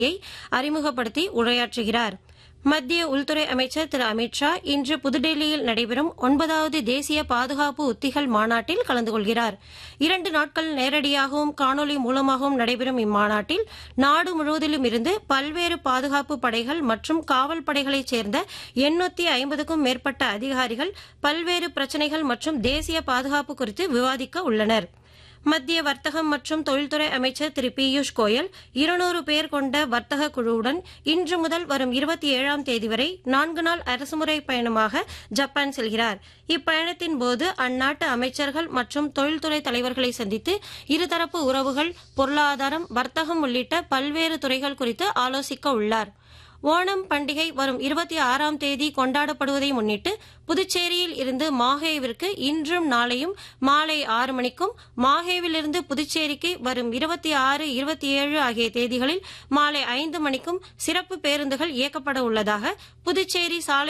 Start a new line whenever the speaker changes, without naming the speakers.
யை அறிமுகப்படுத்தி உரையாற்றுகிறார் மத்திய உள்துறை அமைச்சர் திரு அமித் ஷா இன்று புதுடெல்லியில் நடைபெறும் ஒன்பதாவது தேசிய பாதுகாப்பு உத்திகள் மாநாட்டில் கலந்து கொள்கிறார் இரண்டு நாட்கள் நேரடியாகவும் காணொலி மூலமாகவும் நடைபெறும் இம்மாநாட்டில் நாடு முழுவதிலும் இருந்து பல்வேறு பாதுகாப்பு படைகள் மற்றும் காவல் படைகளைச் சேர்ந்த எண்ணூத்தி ஐம்பதுக்கும் மேற்பட்ட அதிகாரிகள் பல்வேறு பிரச்சினைகள் மற்றும் தேசிய பாதுகாப்பு குறித்து விவாதிக்க உள்ளனா் மத்திய வர்த்தகம் மற்றும் தொழில்துறை அமைச்சர் திரு பியூஷ் கோயல் இருநூறு பேர் கொண்ட வர்த்தக குழுவுடன் இன்று முதல் வரும் இருபத்தி ஏழாம் தேதி வரை நான்கு நாள் அரசுமுறை பயணமாக ஜப்பான் செல்கிறார் இப்பயணத்தின் போது அந்நாட்டு அமைச்சர்கள் மற்றும் தொழில்துறை தலைவர்களை சந்தித்து இருதரப்பு உறவுகள் பொருளாதாரம் வர்த்தகம் உள்ளிட்ட பல்வேறு துறைகள் குறித்து ஆலோசிக்க உள்ளார் ஓணம் பண்டிகை வரும் இருபத்தி ஆறாம் தேதி கொண்டாடப்படுவதை முன்னிட்டு புதுச்சேரியில் இருந்து மாஹேவிற்கு இன்றும் நாளையும் மாலை ஆறு மணிக்கும் மாஹேவிலிருந்து புதுச்சேரிக்கு வரும் இருபத்தி ஆறு இருபத்தி ஏழு ஆகிய தேதிகளில் மாலை ஐந்து மணிக்கும் சிறப்பு பேருந்துகள் இயக்கப்பட உள்ளதாக புதுச்சேரி சாலை